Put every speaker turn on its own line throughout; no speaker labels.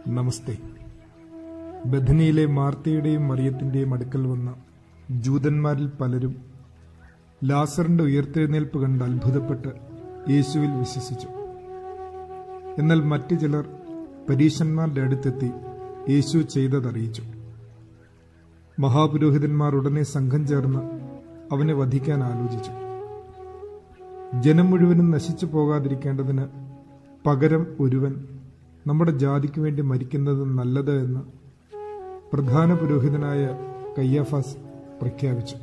നമസ്തേ ബഥനിയിലെ മാർത്തയുടെയും മറിയത്തിന്റെയും അടുക്കൽ വന്ന ജൂതന്മാരിൽ പലരും ലാസറിന്റെ ഉയർത്തെഴുന്നേൽപ്പ് കണ്ട് അത്ഭുതപ്പെട്ട് യേശുവിൽ വിശ്വസിച്ചു എന്നാൽ മറ്റു ചിലർ പരീശന്മാരുടെ അടുത്തെത്തി യേശു ചെയ്തതറിയിച്ചു മഹാപുരോഹിതന്മാർ ഉടനെ സംഘം ചേർന്ന് അവനെ വധിക്കാൻ ആലോചിച്ചു ജനം മുഴുവനും നശിച്ചു പോകാതിരിക്കേണ്ടതിന് പകരം ഒരുവൻ നമ്മുടെ ജാതിക്ക് വേണ്ടി മരിക്കുന്നത് നല്ലത് എന്ന് പ്രധാന പുരോഹിതനായ കയ്യാഫാസ് പ്രഖ്യാപിച്ചു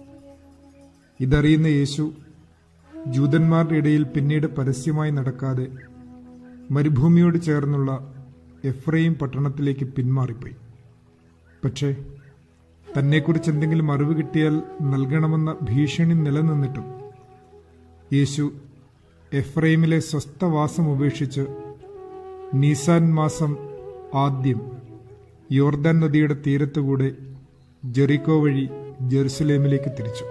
ഇതറിയുന്ന യേശു ജൂതന്മാരുടെ ഇടയിൽ പിന്നീട് പരസ്യമായി നടക്കാതെ മരുഭൂമിയോട് ചേർന്നുള്ള എഫ്രൈം പട്ടണത്തിലേക്ക് പിന്മാറിപ്പോയി പക്ഷേ തന്നെക്കുറിച്ച് എന്തെങ്കിലും അറിവ് കിട്ടിയാൽ നൽകണമെന്ന ഭീഷണി നിലനിന്നിട്ടും യേശു എഫ്രൈമിലെ സ്വസ്ഥവാസം ഉപേക്ഷിച്ച് നീസാൻ മാസം ആദ്യം യോർദാൻ നദിയുടെ തീരത്തുകൂടെ ജെറിക്കോ വഴി ജെറുസലേമിലേക്ക് തിരിച്ചു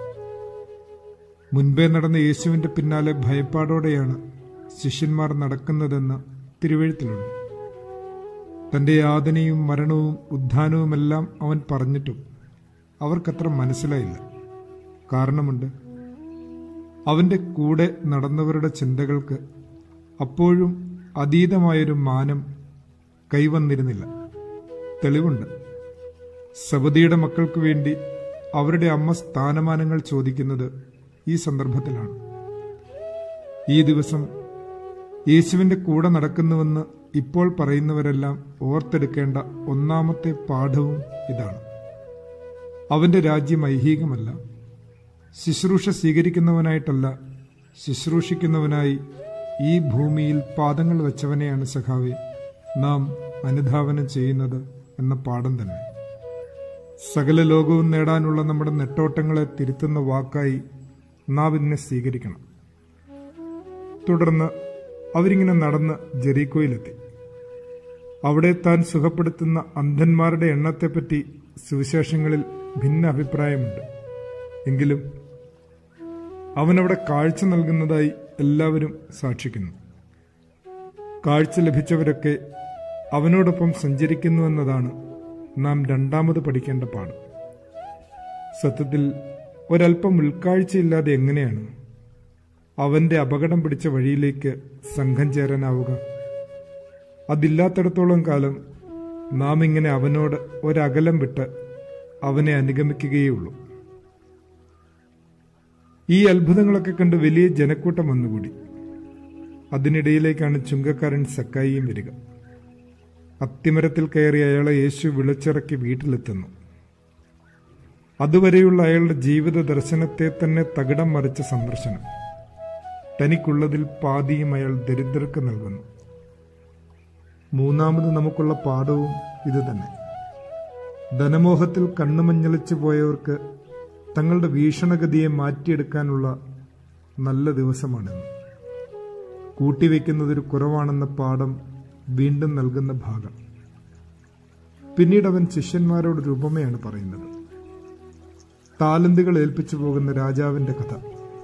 മുൻപേ നടന്ന യേശുവിന്റെ പിന്നാലെ ഭയപ്പാടോടെയാണ് ശിഷ്യന്മാർ നടക്കുന്നതെന്ന് തിരുവഴുത്തിലുണ്ട് തന്റെ യാതനയും മരണവും ഉദ്ധാനവുമെല്ലാം അവൻ പറഞ്ഞിട്ടും അവർക്കത്ര മനസ്സിലായില്ല കാരണമുണ്ട് അവന്റെ കൂടെ നടന്നവരുടെ ചിന്തകൾക്ക് അപ്പോഴും അതീതമായൊരു മാനം കൈവന്നിരുന്നില്ല തെളിവുണ്ട് സബദിയുടെ മക്കൾക്ക് വേണ്ടി അവരുടെ അമ്മ സ്ഥാനമാനങ്ങൾ ചോദിക്കുന്നത് ഈ സന്ദർഭത്തിലാണ് ഈ ദിവസം യേശുവിന്റെ കൂടെ നടക്കുന്നുവെന്ന് ഇപ്പോൾ പറയുന്നവരെല്ലാം ഓർത്തെടുക്കേണ്ട ഒന്നാമത്തെ പാഠവും ഇതാണ് അവന്റെ രാജ്യം ഐഹികമല്ല ശുശ്രൂഷ സ്വീകരിക്കുന്നവനായിട്ടല്ല ശുശ്രൂഷിക്കുന്നവനായി ഈ ഭൂമിയിൽ പാദങ്ങൾ വെച്ചവനെയാണ് സഖാവെ നാം അനുധാവനം ചെയ്യുന്നത് എന്ന പാഠം തന്നെ സകല ലോകവും നേടാനുള്ള നമ്മുടെ നെട്ടോട്ടങ്ങളെ തിരുത്തുന്ന വാക്കായി നാം ഇതിനെ സ്വീകരിക്കണം തുടർന്ന് അവരിങ്ങനെ നടന്ന് ജെറീക്കോയിലെത്തി അവിടെ താൻ സുഖപ്പെടുത്തുന്ന അന്ധന്മാരുടെ എണ്ണത്തെപ്പറ്റി സുവിശേഷങ്ങളിൽ ഭിന്ന അഭിപ്രായമുണ്ട് എങ്കിലും അവനവിടെ കാഴ്ച നൽകുന്നതായി എല്ലാവരും സാക്ഷിക്കുന്നു കാഴ്ച ലഭിച്ചവരൊക്കെ അവനോടൊപ്പം സഞ്ചരിക്കുന്നുവെന്നതാണ് നാം രണ്ടാമത് പഠിക്കേണ്ട പാഠം സത്യത്തിൽ ഒരല്പം ഉൾക്കാഴ്ചയില്ലാതെ എങ്ങനെയാണ് അവന്റെ അപകടം പിടിച്ച വഴിയിലേക്ക് സംഘം ചേരാനാവുക അതില്ലാത്തിടത്തോളം കാലം നാം ഇങ്ങനെ അവനോട് ഒരകലം വിട്ട് അവനെ അനുഗമിക്കുകയുള്ളൂ ഈ അത്ഭുതങ്ങളൊക്കെ കണ്ട് വലിയ ജനക്കൂട്ടം വന്നുകൂടി അതിനിടയിലേക്കാണ് ചുങ്കക്കാരൻ സക്കായിയും വരിക അത്തിമരത്തിൽ കയറി അയാളെ യേശു വിളിച്ചിറക്കി വീട്ടിലെത്തുന്നു അതുവരെയുള്ള അയാളുടെ ജീവിത ദർശനത്തെ തന്നെ തകിടം മറിച്ച സന്ദർശനം തനിക്കുള്ളതിൽ പാതിയും അയാൾ ദരിദ്രർക്ക് നൽകുന്നു മൂന്നാമത് നമുക്കുള്ള പാഠവും ഇത് തന്നെ ധനമോഹത്തിൽ കണ്ണുമഞ്ഞളിച്ചു പോയവർക്ക് തങ്ങളുടെ വീക്ഷണഗതിയെ മാറ്റിയെടുക്കാനുള്ള നല്ല ദിവസമാണെന്ന് കൂട്ടിവെക്കുന്നതൊരു കുറവാണെന്ന പാഠം വീണ്ടും നൽകുന്ന ഭാഗം പിന്നീട് അവൻ ശിഷ്യന്മാരോടൊരു ഉപമയാണ് പറയുന്നത് താലന്തുകൾ ഏൽപ്പിച്ചു പോകുന്ന രാജാവിന്റെ കഥ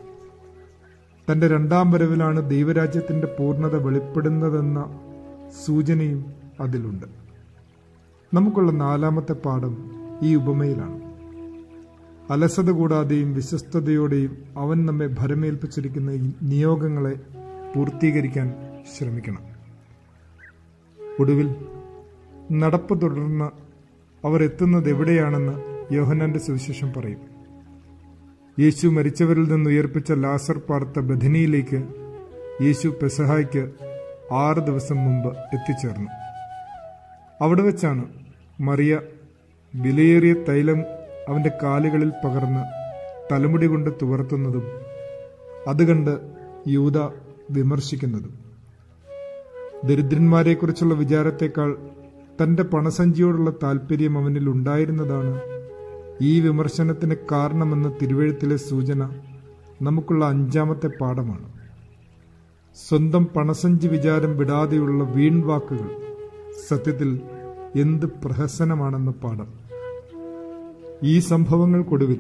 തന്റെ രണ്ടാം വരവിലാണ് ദൈവരാജ്യത്തിന്റെ പൂർണ്ണത വെളിപ്പെടുന്നതെന്ന സൂചനയും അതിലുണ്ട് നമുക്കുള്ള നാലാമത്തെ പാഠം ഈ ഉപമയിലാണ് അലസത കൂടാതെയും വിശ്വസ്തയോടെയും അവൻ നമ്മെ ഭരമേൽപ്പിച്ചിരിക്കുന്ന ഈ നിയോഗങ്ങളെ പൂർത്തീകരിക്കാൻ ശ്രമിക്കണം ഒടുവിൽ നടപ്പ് തുടർന്ന് അവർ എത്തുന്നത് എവിടെയാണെന്ന് യോഹനാന്റെ സുവിശേഷം പറയും യേശു മരിച്ചവരിൽ നിന്ന് ഉയർപ്പിച്ച ലാസർ പാർത്ത ബഥനിയിലേക്ക് യേശു പെസഹായ്ക്ക് ആറ് ദിവസം മുമ്പ് എത്തിച്ചേർന്നു അവിടെ വെച്ചാണ് മറിയ വിലയേറിയ തൈലം അവന്റെ കാലുകളിൽ പകർന്ന് തലമുടി കൊണ്ട് തുവർത്തുന്നതും അത് കണ്ട് യൂത വിമർശിക്കുന്നതും ദരിദ്രന്മാരെക്കുറിച്ചുള്ള വിചാരത്തെക്കാൾ തന്റെ പണസഞ്ചിയോടുള്ള താല്പര്യം അവനിൽ ഉണ്ടായിരുന്നതാണ് ഈ വിമർശനത്തിന് കാരണമെന്ന തിരുവഴുത്തിലെ സൂചന നമുക്കുള്ള അഞ്ചാമത്തെ പാഠമാണ് സ്വന്തം പണസഞ്ചി വിചാരം വിടാതെയുള്ള വീൺവാക്കുകൾ സത്യത്തിൽ എന്ത് പ്രഹസനമാണെന്ന് പാഠം ഈ സംഭവങ്ങൾക്കൊടുവിൽ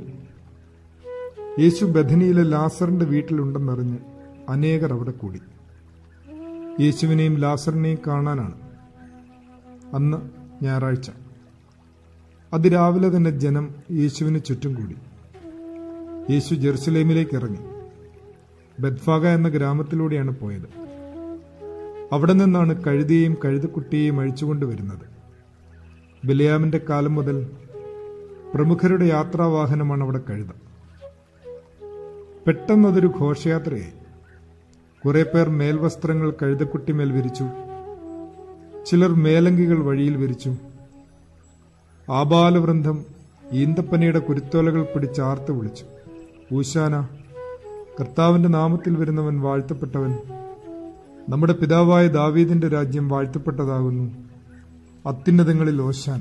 യേശു ബഥനിയിലെ ലാസറിന്റെ വീട്ടിലുണ്ടെന്നറിഞ്ഞ് അനേകർ അവിടെ കൂടി യേശുവിനെയും ലാസറിനെയും കാണാനാണ് അന്ന് ഞായറാഴ്ച അതിരാവിലെ തന്നെ ജനം യേശുവിന് ചുറ്റും കൂടി യേശു ജെറുസലേമിലേക്ക് ഇറങ്ങി ബദ്ഫാഗ എന്ന ഗ്രാമത്തിലൂടെയാണ് പോയത് അവിടെ നിന്നാണ് കഴുതിയെയും കഴുതക്കുട്ടിയെയും അഴിച്ചുകൊണ്ടുവരുന്നത് ബിലയാമിന്റെ കാലം മുതൽ പ്രമുഖരുടെ യാത്രാവാഹനമാണ് അവിടെ കഴുത പെട്ടെന്നതൊരു ഘോഷയാത്രയായി കുറെ പേർ മേൽവസ്ത്രങ്ങൾ കഴുതക്കുട്ടിമേൽ വിരിച്ചു ചിലർ മേലങ്കികൾ വഴിയിൽ വിരിച്ചു ആബാലവൃന്ദം ഈന്തപ്പനയുടെ കുരുത്തോലകൾ പിടിച്ച് ആർത്ത് വിളിച്ചു ഊശാന കർത്താവിന്റെ നാമത്തിൽ വരുന്നവൻ വാഴ്ത്തപ്പെട്ടവൻ നമ്മുടെ പിതാവായ ദാവീദിന്റെ രാജ്യം വാഴ്ത്തപ്പെട്ടതാകുന്നു അത്യുന്നതങ്ങളിൽ ഓശാന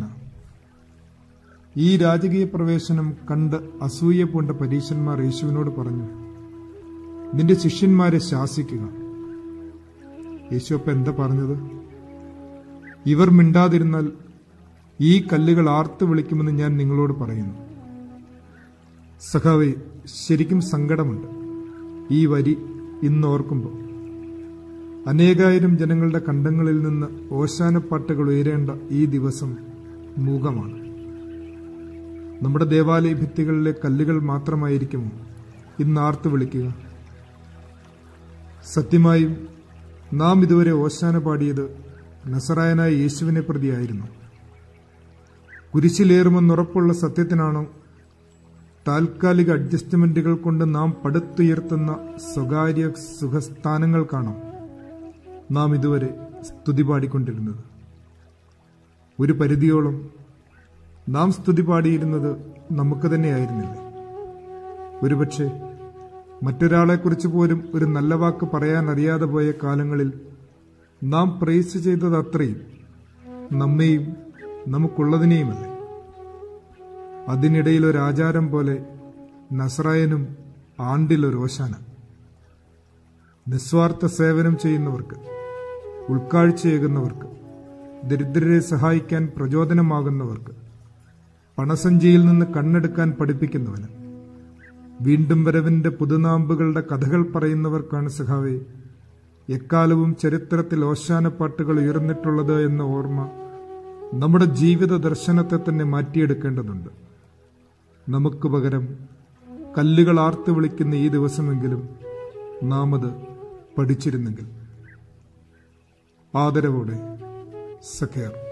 ഈ രാജകീയ പ്രവേശനം കണ്ട് അസൂയ പൂണ്ട പരീശന്മാർ യേശുവിനോട് പറഞ്ഞു നിന്റെ ശിഷ്യന്മാരെ ശാസിക്കുക യേശു അപ്പൊ എന്താ പറഞ്ഞത് ഇവർ മിണ്ടാതിരുന്നാൽ ഈ കല്ലുകൾ ആർത്ത് വിളിക്കുമെന്ന് ഞാൻ നിങ്ങളോട് പറയുന്നു സഖാവെ ശരിക്കും സങ്കടമുണ്ട് ഈ വരി ഇന്ന് ഓർക്കുമ്പോൾ അനേകായിരം ജനങ്ങളുടെ കണ്ടങ്ങളിൽ നിന്ന് ഓശാനപ്പാട്ടുകൾ ഉയരേണ്ട ഈ ദിവസം മൂകമാണ് നമ്മുടെ ദേവാലയ ഭിത്തികളിലെ കല്ലുകൾ മാത്രമായിരിക്കുമോ ഇന്ന് ആർത്ത് വിളിക്കുക സത്യമായും നാം ഇതുവരെ ഓശാന പാടിയത് നസറായനായ യേശുവിനെ പ്രതിയായിരുന്നു കുരിശിലേറുമെന്നുറപ്പുള്ള സത്യത്തിനാണോ താൽക്കാലിക അഡ്ജസ്റ്റ്മെന്റുകൾ കൊണ്ട് നാം പടുത്തുയർത്തുന്ന സ്വകാര്യ സുഖസ്ഥാനങ്ങൾക്കാണോ നാം ഇതുവരെ സ്തുതി പാടിക്കൊണ്ടിരുന്നത് ഒരു പരിധിയോളം നാം സ്തുതി പാടിയിരുന്നത് നമുക്ക് തന്നെയായിരുന്നില്ലേ ഒരുപക്ഷെ മറ്റൊരാളെക്കുറിച്ച് പോലും ഒരു നല്ല വാക്ക് പറയാൻ അറിയാതെ പോയ കാലങ്ങളിൽ നാം പ്രേസ് ചെയ്തത് അത്രയും നമ്മെയും നമുക്കുള്ളതിനെയുമല്ലേ അതിനിടയിൽ ഒരു ആചാരം പോലെ നസ്രായനും ആണ്ടിലൊരു ഓശാന നിസ്വാർത്ഥ സേവനം ചെയ്യുന്നവർക്ക് ഉൾക്കാഴ്ചയേകുന്നവർക്ക് ദരിദ്രരെ സഹായിക്കാൻ പ്രചോദനമാകുന്നവർക്ക് പണസഞ്ചിയിൽ നിന്ന് കണ്ണെടുക്കാൻ പഠിപ്പിക്കുന്നവന് വീണ്ടും വരവിന്റെ പുതുനാമ്പുകളുടെ കഥകൾ പറയുന്നവർക്കാണ് സഖാവെ എക്കാലവും ചരിത്രത്തിൽ ഓശാനപ്പാട്ടുകൾ ഉയർന്നിട്ടുള്ളത് എന്ന ഓർമ്മ നമ്മുടെ ജീവിത ദർശനത്തെ തന്നെ മാറ്റിയെടുക്കേണ്ടതുണ്ട് നമുക്ക് പകരം കല്ലുകൾ ആർത്ത് വിളിക്കുന്ന ഈ ദിവസമെങ്കിലും നാം അത് പഠിച്ചിരുന്നെങ്കിൽ ആദരവോടെ സഖേർ